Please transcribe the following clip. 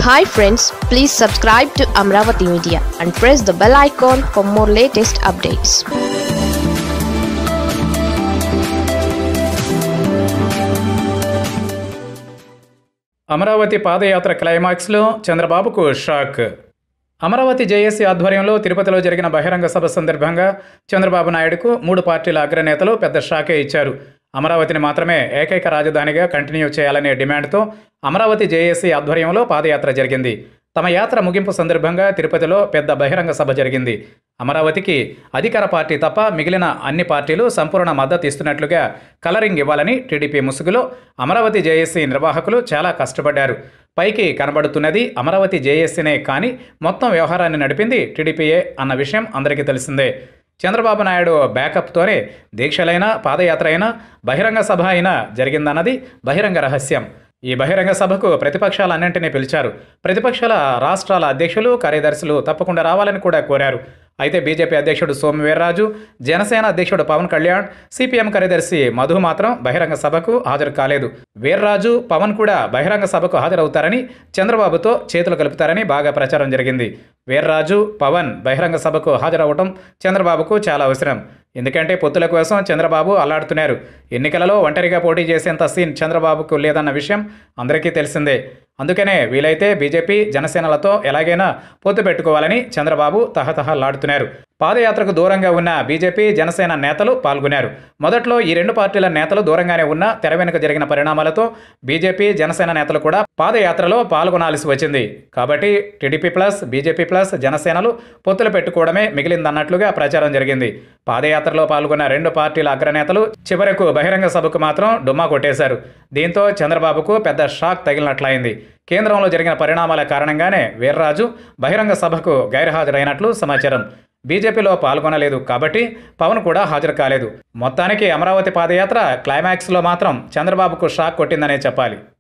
hi friends please subscribe to Amaravati media and press the bell icon for more latest updates Amaravati padayatra క్లైమాక్స్లో చంద్రబాబుకు shock Amaravati JAC ఆధ్వర్యంలో తిరుపతిలో జరిగిన బహిరంగ సభ సందర్భంగా చంద్రబాబు నాయుడుకు మూడు పార్టీల అగ్రనేతలు పెద్ద షాకే ఇచ్చారు అమరావతిని మాత్రమే ఏకైక రాజధానిగా కంటిన్యూ చేయాలనే డిమాండ్తో అమరావతి జేఏసీ ఆధ్వర్యంలో పాదయాత్ర జరిగింది తమ యాత్ర ముగింపు సందర్భంగా తిరుపతిలో పెద్ద బహిరంగ సభ జరిగింది అమరావతికి అధికార పార్టీ తప్ప మిగిలిన అన్ని పార్టీలు సంపూర్ణ మద్దతు ఇస్తున్నట్లుగా కలరింగ్ ఇవ్వాలని టీడీపీ ముసుగులో అమరావతి జేఏసీ నిర్వాహకులు చాలా కష్టపడ్డారు పైకి కనబడుతున్నది అమరావతి జేఏసీనే కానీ మొత్తం వ్యవహారాన్ని నడిపింది టీడీపీయే అన్న విషయం అందరికీ తెలిసిందే చంద్రబాబు నాయుడు బ్యాకప్తోనే దీక్షలైనా పాదయాత్ర అయినా బహిరంగ సభ అయినా జరిగిందన్నది బహిరంగ రహస్యం ఈ బహిరంగ సభకు ప్రతిపక్షాలన్నింటినీ పిలిచారు ప్రతిపక్షాల రాష్ట్రాల అధ్యక్షులు కార్యదర్శులు తప్పకుండా రావాలని కూడా కోరారు అయితే బీజేపీ అధ్యక్షుడు సోము వీర్రాజు జనసేన అధ్యక్షుడు పవన్ కళ్యాణ్ సిపిఎం కార్యదర్శి మధు మాత్రం బహిరంగ సభకు హాజరు కాలేదు వీర్రాజు పవన్ కూడా బహిరంగ సభకు హాజరవుతారని చంద్రబాబుతో చేతులు కలుపుతారని బాగా ప్రచారం జరిగింది వీర్రాజు పవన్ బహిరంగ సభకు హాజరవటం చంద్రబాబుకు చాలా అవసరం ఎందుకంటే పొత్తుల కోసం చంద్రబాబు అల్లాడుతున్నారు ఎన్నికలలో ఒంటరిగా పోటీ చేసేంత సీన్ చంద్రబాబుకు లేదన్న విషయం అందరికీ తెలిసిందే అందుకనే వీలైతే బీజేపీ జనసేనలతో ఎలాగైనా పొత్తు పెట్టుకోవాలని చంద్రబాబు తహతహలాడుతున్నారు పాదయాత్రకు దూరంగా ఉన్న బీజేపీ జనసేన నేతలు పాల్గొన్నారు మొదట్లో ఈ రెండు పార్టీల నేతలు దూరంగానే ఉన్న తెర వెనుక జరిగిన పరిణామాలతో బీజేపీ జనసేన నేతలు కూడా పాదయాత్రలో పాల్గొనాల్సి వచ్చింది కాబట్టి టీడీపీ ప్లస్ బీజేపీ ప్లస్ జనసేనలు పొత్తులు పెట్టుకోవడమే మిగిలిందన్నట్లుగా ప్రచారం జరిగింది పాదయాత్రలో పాల్గొన్న రెండు పార్టీల అగ్రనేతలు చివరకు బహిరంగ సభకు మాత్రం డుమ్మా కొట్టేశారు దీంతో చంద్రబాబుకు పెద్ద షాక్ తగిలినట్లయింది కేంద్రంలో జరిగిన పరిణామాల కారణంగానే వీర్రాజు బహిరంగ సభకు గైర్హాజరైనట్లు సమాచారం బీజేపీలో పాల్గొనలేదు కాబట్టి పవన్ కూడా హాజరు కాలేదు మొత్తానికి అమరావతి పాదయాత్ర క్లైమాక్స్లో మాత్రం చంద్రబాబుకు షాక్ కొట్టిందనే చెప్పాలి